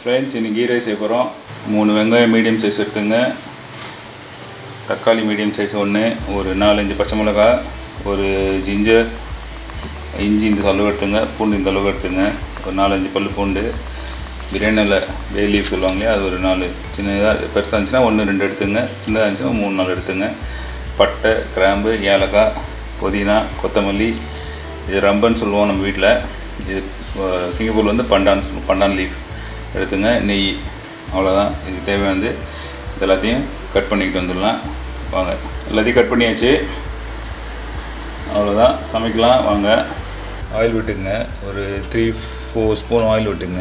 Friends இன்னைக்கு key rice செய்ய போகிறோம் மூணு வெங்காயம் மீடியம் சைஸ் எடுத்துங்க தக்காளி மீடியம் சைஸ் ஒன்று ஒரு நாலஞ்சு பச்சை மிளகா ஒரு ஜிஞ்சர் இஞ்சி இந்த அளவு எடுத்துங்க பூண்டு இந்த அளவு எடுத்துங்க ஒரு நாலஞ்சு பல்லு பூண்டு பிரியாணியில் பே லீஃப் சொல்லுவாங்க இல்லையா அது ஒரு நாலு சின்னதாக பெருசாக இருந்துச்சுன்னா ஒன்று ரெண்டு எடுத்துங்க சின்னதாக இருந்துச்சுன்னா மூணு நாலு எடுத்துங்க பட்டை கிராம்பு ஏலக்காய் புதினா கொத்தமல்லி இது ரம்பன்னு சொல்லுவோம் நம்ம வீட்டில் இது அஹ், சிங்கப்பூரில் வந்து பண்டான் சொல்லுவோம் பண்டான் லீஃப் எடுத்துங்க நெய் அவ்வளோதான் இதுக்கு தேவையானது இது எல்லாத்தையும் கட் பண்ணிக்கிட்டு வந்துடலாம் வாங்க எல்லாத்தையும் கட் பண்ணியாச்சு அவ்வளோதான் சமைக்கலாம் வாங்க ஆயில் விட்டுங்க ஒரு த்ரீ ஃபோர் ஸ்பூன் ஆயில் விட்டுங்க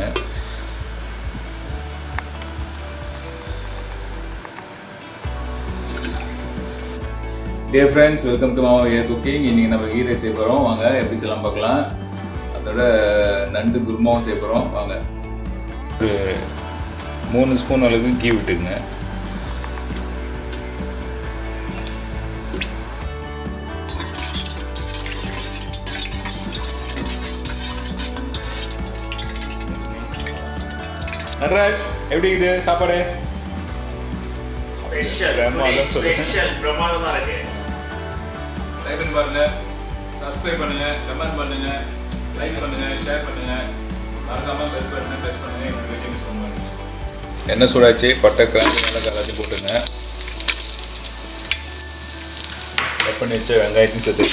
டியர் ஃப்ரெண்ட்ஸ் வெல்கம் டு மாமா ஏர் குக்கிங் இன்றைக்கி நம்ம கீ ரைஸ் செய்ய போகிறோம் வாங்க எப்படி செய்யலாம் பார்க்கலாம் அதோட நண்டு குருமாவும் செய்ய போகிறோம் வாங்க ஒரு மூணு ஸ்பூன் அளவுக்கு கீ விட்டுக்குங்க நட்ராஜ் எப்படி இருக்குது சாப்பாடு ஸ்பெஷல் பிரமாதம் டுடே சொல்லு. ஸ்பெஷல் பிரமாதமா இருக்கு லைக் பண்ணி பாருங்க சப்ஸ்கிரைப் பண்ணுங்க கமெண்ட் பண்ணுங்க லைக் பண்ணுங்க ஷேர் பண்ணுங்க மறக்காம பெல் பட்டனை ப்ரெஸ் பண்ணுங்க என்னோட வீடியோ மிஸ் பண்ணுங்க எண்ணெய் சூடாச்சு பட்டை கிராம்பு மிளகாய் எல்லாத்தையும் போட்டுங்க கட் பண்ணி வச்ச வெங்காயத்தையும் சேர்த்து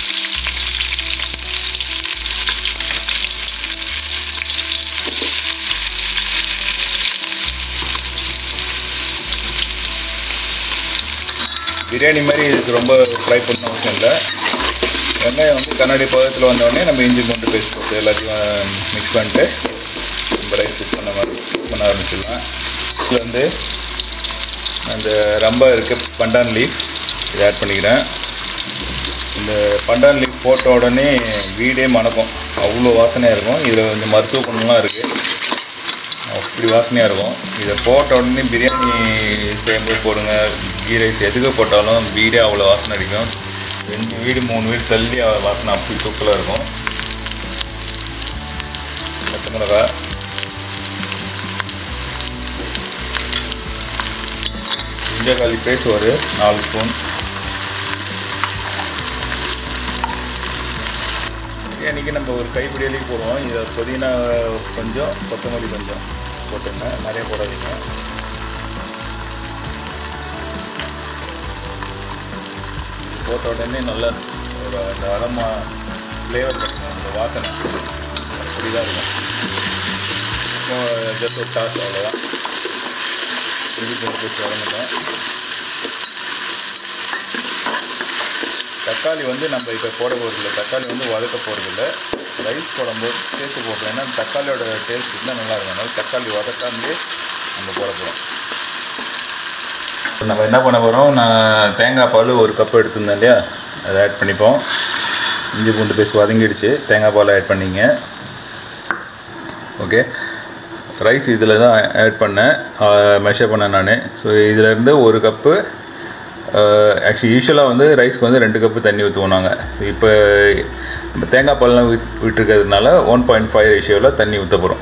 பிரியாணி மாதிரி இதுக்கு ரொம்ப ஃப்ரை பண்ண அவசியம் இல்லை வெங்காயம் வந்து கண்ணாடி பதத்தில் வந்தோடனே நம்ம இஞ்சி பூண்டு பேஸ்ட் போட்டு எல்லாத்தையும் மிக்ஸ் பண்ணிட்டு நம்ம ரைஸ் குக் பண்ண மாதிரி cook பண்ண ஆரம்பிச்சிடலாம் இதில் வந்து அந்த ரம்பா இருக்க பண்டான் லீஃப் இதை ஆட் பண்ணிக்கிறேன் இந்த பண்டான் லீஃப் போட்ட உடனே வீடே மணக்கும் அவ்வளோ வாசனையாக இருக்கும் இதில் கொஞ்சம் மருத்துவ குணம்லாம் இருக்குது அப்படி வாசனையாக இருக்கும் இதை போட்ட உடனே பிரியாணி செய்யும்போது போடுங்க கீ ரைஸ் எதுக்கு போட்டாலும் வீடே அவ்வளோ வாசனை அடிக்கும் ரெண்டு வீடு மூணு வீடு தள்ளி அவ்வளோ வாசனை அப்படி தூக்கலாக இருக்கும் பச்சை மிளகா இஞ்சாக்காளி பேஸ்ட் ஒரு நாலு ஸ்பூன் பிரியாணிக்கு நம்ம ஒரு கைப்பிடி அளவுக்கு போடுவோம் இதை புதினா கொஞ்சம் கொத்தமல்லி கொஞ்சம் போட்டுங்க நிறைய போடாதீங்க இது போட்ட உடனே நல்லா ஒரு அந்த அரோமா ஃப்ளேவர் கிடைக்கும் அந்த வாசனை அப்படி தான் இருக்கும் ஜஸ்ட் ஒரு டாஸ் அவ்வளோதான் திருப்பி போட்டு போட்டு வதங்கட்டும் தக்காளி வந்து நம்ம இப்போ போட போகிறதில்ல தக்காளி வந்து வதக்க போகிறதில்ல ரைஸ் போடும்போது சேர்த்து போடுறோம் ஏன்னா தக்காளியோட டேஸ்ட் இருந்தால் நல்லா இருக்கும் அதனால தக்காளி வதக்காமலே நம்ம போட போகிறோம் நம்ம என்ன பண்ண போகிறோம் நான் தேங்காய் பால் ஒரு கப் எடுத்திருந்தேன் இல்லையா அதை ஆட் பண்ணிப்போம் இஞ்சி பூண்டு பேஸ்ட் வதங்கிடுச்சு தேங்காய் பால் ஆட் பண்ணிங்க ஓகே ரைஸ் இதில் தான் ஆட் பண்ணேன் மெஷர் பண்ணேன் நான் ஸோ இதிலேருந்து ஒரு கப்பு ஆக்சுவலி யூஸ்வலாக வந்து ரைஸ்க்கு வந்து ரெண்டு கப்பு தண்ணி ஊற்றுவோம் நாங்கள் இப்போ நம்ம தேங்காய் பால்லாம் விட் விட்டுருக்கிறதுனால ஒன் பாயிண்ட் ஃபைவ் ரேஷியோவில் தண்ணி ஊற்ற போகிறோம்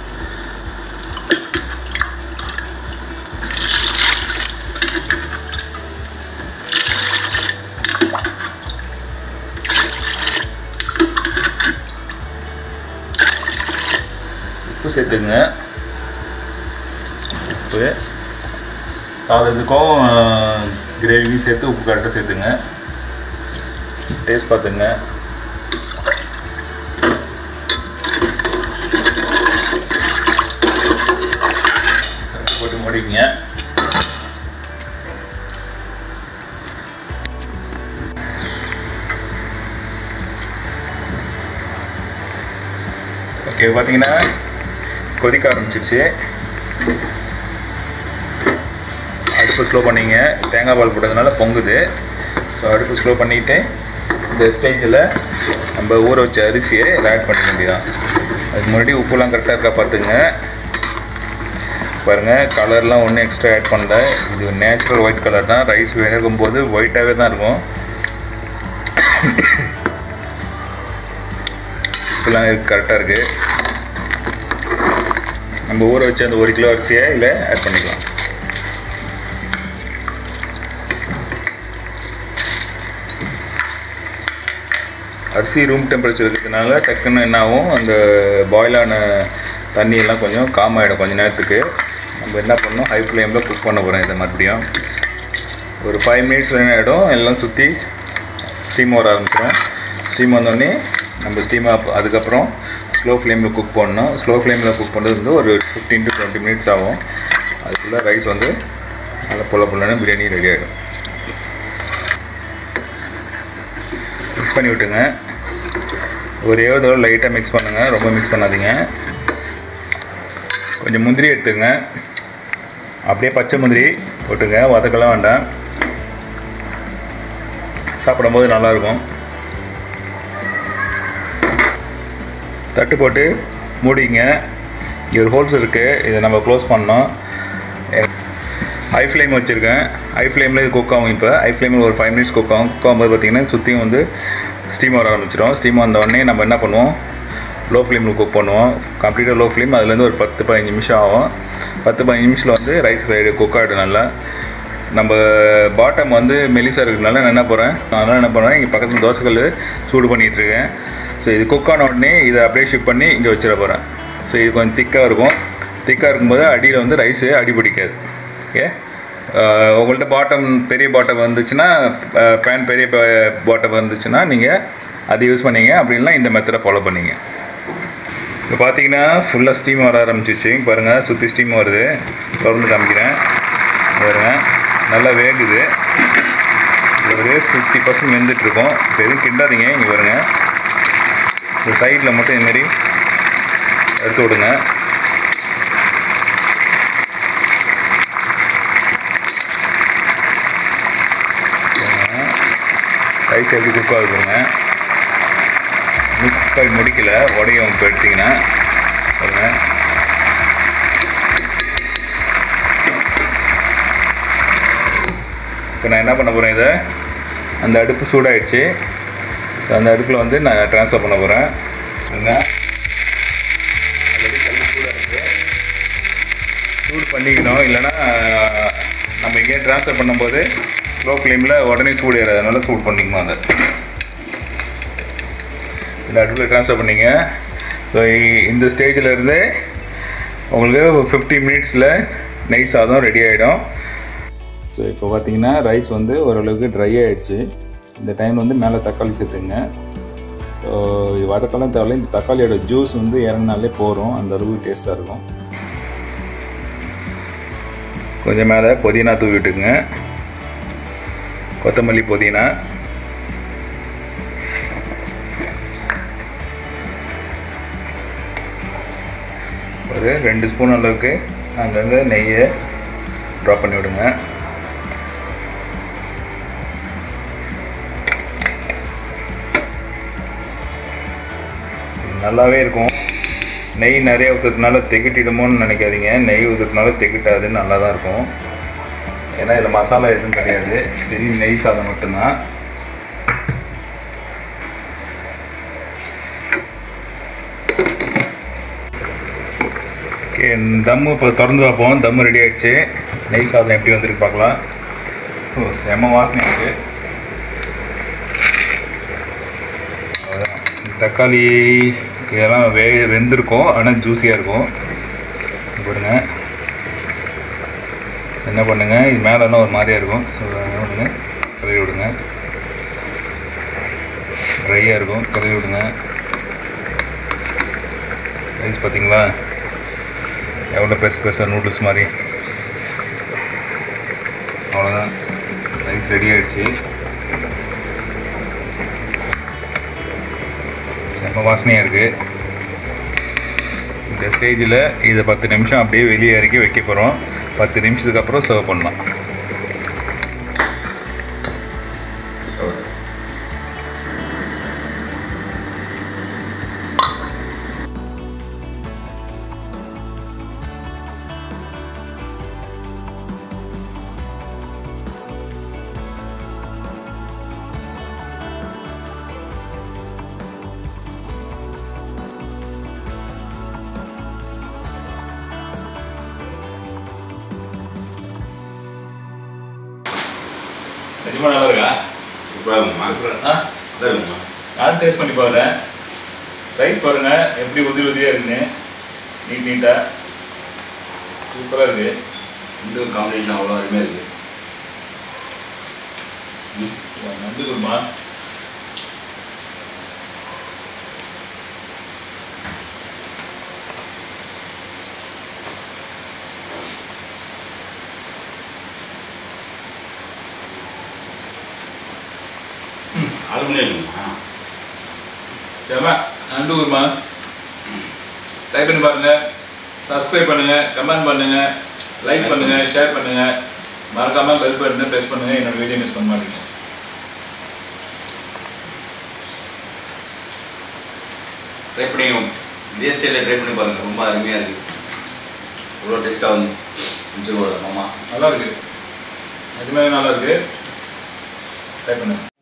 உப்பு சேர்த்துங்க உப்பு சாதத்துக்கும் கிரேவியும் சேர்த்து உப்பு கரெக்டாக சேர்த்துங்க டேஸ்ட் பார்த்துங்க கரெக்டாக போட்டு முடிங்க ஓகே பார்த்தீங்கன்னா கொதிக்க ஆரம்பிச்சிருச்சு அடுப்பு ஸ்லோ பண்ணிங்க தேங்காய் பால் போட்டதுனால பொங்குது ஸோ அடுப்பு ஸ்லோ பண்ணிவிட்டு இந்த ஸ்டேஜில் நம்ம ஊற வச்ச அரிசியை இதில் ஆட் பண்ணிக்க வேண்டியதான் அதுக்கு முன்னாடி உப்புலாம் கரெக்டாக இருக்கா பார்த்துங்க பாருங்கள் கலர்லாம் ஒன்றும் எக்ஸ்ட்ரா ஆட் பண்ணல இது நேச்சுரல் ஒயிட் கலர் தான் ரைஸ் வேகும் போது ஒயிட்டாகவே தான் இருக்கும் உப்புலாம் கரெக்டாக இருக்குது நம்ம ஊற வச்ச அந்த ஒரு கிலோ அரிசியை இதில் ஆட் பண்ணிக்கலாம் அரிசி ரூம் டெம்பரேச்சர் இருக்கிறதுனால டக்குன்னு என்ன ஆகும் அந்த பாயிலான தண்ணியெல்லாம் கொஞ்சம் காம் ஆகிடும் கொஞ்ச நேரத்துக்கு நம்ம என்ன பண்ணணும் ஹை ஃப்ளேமில் குக் பண்ண போகிறோம் இதை மறுபடியும் ஒரு ஃபைவ் மினிட்ஸ் என்ன ஆகிடும் எல்லாம் சுற்றி ஸ்டீம் வர ஆரம்பிச்சிடும் ஸ்டீம் வந்தோடனே நம்ம ஸ்டீம் அதுக்கப்புறம் ஸ்லோ ஃப்ளேமில் குக் பண்ணணும் ஸ்லோ ஃப்ளேமில் குக் பண்ணுறது வந்து ஒரு ஃபிஃப்டீன் டு டுவெண்ட்டி மினிட்ஸ் ஆகும் அதுக்குள்ளே ரைஸ் வந்து நல்லா புல புல்லன்னு பிரியாணி ரெடி ஆகிடும் மிக்ஸ் பண்ணி விட்டுங்க ஒரே ஒரு தடவை லைட்டாக மிக்ஸ் பண்ணுங்கள் ரொம்ப மிக்ஸ் பண்ணாதீங்க கொஞ்சம் முந்திரி எடுத்துங்க அப்படியே பச்சை முந்திரி போட்டுங்க வதக்கலாம் வேண்டாம் சாப்பிடும்போது நல்லாயிருக்கும் தட்டு போட்டு மூடிங்க இங்கே ஒரு ஹோல்ஸ் இருக்குது இதை நம்ம க்ளோஸ் பண்ணோம் ஹை ஃப்ளேம் வச்சுருக்கேன் ஹை ஃப்ளேமில் இது குக் ஆகும் இப்போ ஹை ஃப்ளேமில் ஒரு ஃபைவ் மினிட்ஸ் குக் ஆகும் குக் ஆகும்போது பார்த்திங்கன்னா சுற்றியும் வந்து ஸ்டீம் வர ஆரம்பிச்சிடும் ஸ்டீம் வந்த உடனே நம்ம என்ன பண்ணுவோம் லோ ஃப்ளேமில் குக் பண்ணுவோம் கம்ப்ளீட்டாக லோ ஃப்ளேம் அதுலேருந்து ஒரு பத்து பதினஞ்சு நிமிஷம் ஆகும் பத்து பதினஞ்சு நிமிஷத்தில் வந்து ரைஸ் குக் ஆகிடும் நல்லா நம்ம பாட்டம் வந்து மெலிசாக இருக்கிறதுனால நான் என்ன போகிறேன் அதனால் என்ன பண்ணுறேன் இங்கே பக்கத்தில் தோசைக்கல் சூடு பண்ணிகிட்ருக்கேன் ஸோ இது குக் ஆன உடனே இதை அப்படியே ஷிஃப்ட் பண்ணி இங்கே வச்சிட போகிறேன் ஸோ இது கொஞ்சம் திக்காக இருக்கும் திக்காக இருக்கும்போது அடியில் வந்து ரைஸு அடி பிடிக்காது ஓகே உங்கள்கிட்ட பாட்டம் பெரிய பாட்டம் வந்துச்சுன்னா பேன் பெரிய பாட்டம் வந்துச்சுன்னா நீங்கள் அதை யூஸ் பண்ணீங்க அப்படின்னா இந்த மெத்தடை ஃபாலோ பண்ணீங்க இப்போ பார்த்தீங்கன்னா ஃபுல்லாக ஸ்டீம் வர ஆரம்பிச்சிச்சு பாருங்கள் சுற்றி ஸ்டீம் வருது திறந்து காமிக்கிறேன் பாருங்க நல்லா வேகுது ஒரு ஃபிஃப்டி பர்சன்ட் வெந்துட்டுருக்கோம் எதுவும் கிண்டாதீங்க இங்கே பாருங்க இந்த சைடில் மட்டும் இதுமாரி எடுத்து விடுங்க ரைஸ் எப்படி குக் ஆகுதுங்க முக்கால் முடிக்கல உடையும் இப்போ எடுத்திங்கன்னா பாருங்க இப்போ நான் என்ன பண்ண போகிறேன் இதை அந்த அடுப்பு சூடாயிடுச்சு ஸோ அந்த அடுப்பில் வந்து நான் ட்ரான்ஸ்ஃபர் பண்ண போகிறேன் பாருங்க ஆல்ரெடி கல் சூடாக இருக்குது சூடு பண்ணிக்கணும் இல்லைன்னா நம்ம இங்கேயே ட்ரான்ஸ்ஃபர் பண்ணும்போது லோ ஃப்ளேமில் உடனே சூடு ஏறாது அதனால சூடு பண்ணிக்கணும் அதை இந்த அடுப்பில் ட்ரான்ஸ்ஃபர் பண்ணிங்க ஸோ இந்த ஸ்டேஜில் இருந்து உங்களுக்கு ஃபிஃப்டி மினிட்ஸில் நெய் சாதம் ரெடி ஆகிடும் ஸோ இப்போ பார்த்தீங்கன்னா ரைஸ் வந்து ஓரளவுக்கு ட்ரை ஆகிடுச்சு இந்த டைம் வந்து மேலே தக்காளி சேர்த்துங்க ஸோ இது வதக்கலாம் தேவையில்ல இந்த தக்காளியோட ஜூஸ் வந்து இறங்கினாலே போகிறோம் அந்த அளவுக்கு டேஸ்ட்டாக இருக்கும் கொஞ்சம் மேலே புதினா தூவி விட்டுங்க கொத்தமல்லி புதினா ஒரு ரெண்டு ஸ்பூன் அளவுக்கு அங்கங்கே நெய்யை ட்ராப் பண்ணி விடுங்க நல்லாவே இருக்கும் நெய் நிறைய ஊற்றுறதுனால திகட்டிடுமோன்னு நினைக்காதீங்க நெய் ஊற்றுறதுனால திகட்டாது நல்லா தான் இருக்கும் ஏன்னா இதில் மசாலா எதுவும் கிடையாது சரி நெய் சாதம் மட்டும்தான் ஓகே தம்மு இப்போ திறந்து பார்ப்போம் தம்மு ரெடி ஆகிடுச்சு நெய் சாதம் எப்படி வந்திருக்கு பார்க்கலாம் ஓ செம வாசனை இருக்குது தக்காளி இதெல்லாம் வே வெந்திருக்கும் ஆனால் ஜூஸியாக இருக்கும் பாருங்க என்ன பண்ணுங்க இது மேலெல்லாம் ஒரு மாதிரியாக இருக்கும் ஸோ என்ன பண்ணுங்க கழுவி விடுங்க ட்ரையாக இருக்கும் கழுவி விடுங்க ரைஸ் பார்த்தீங்களா எவ்வளோ பெருசு பெருசாக நூடுல்ஸ் மாதிரி அவ்வளோதான் ரைஸ் ரெடி ஆகிடுச்சு செம்ம வாசனையாக இருக்குது இந்த ஸ்டேஜில் இதை பத்து நிமிஷம் அப்படியே வெளியே இறக்கி வைக்க போகிறோம் பத்து நிமிஷத்துக்கு அப்புறம் சர்வ் பண்ணலாம் நிஜமா நல்லா இருக்கா சூப்பராக இருக்குமா ஆ நல்லா இருக்குமா நானும் டேஸ்ட் பண்ணி பார்க்குறேன் ரைஸ் பாருங்க எப்படி உதிரி உதிரியாக இருக்குன்னு நீட் நீட்டாக சூப்பராக இருக்கு ரெண்டு காம்பினேஷன் அவ்வளோ அருமையாக இருக்குது நன்றி குருமா அலுமினியம் இருக்குமா செம நண்டு குருமா ட்ரை பண்ணி பாருங்க சப்ஸ்கிரைப் பண்ணுங்க கமெண்ட் பண்ணுங்க லைக் பண்ணுங்க ஷேர் பண்ணுங்க மறக்காம பெல் பட்டனை ப்ரெஸ் பண்ணுங்க என்னோட வீடியோ மிஸ் பண்ண மாட்டீங்க ட்ரை பண்ணி இதே ஸ்டைலில் ட்ரை பண்ணி பாருங்கள் ரொம்ப அருமையாக இருக்குது இவ்வளோ டேஸ்ட்டாக வந்து இருந்துச்சு மாமா நல்லா இருக்கு நிஜமாவே நல்லா இருக்கு ட்ரை பண்ணுங்க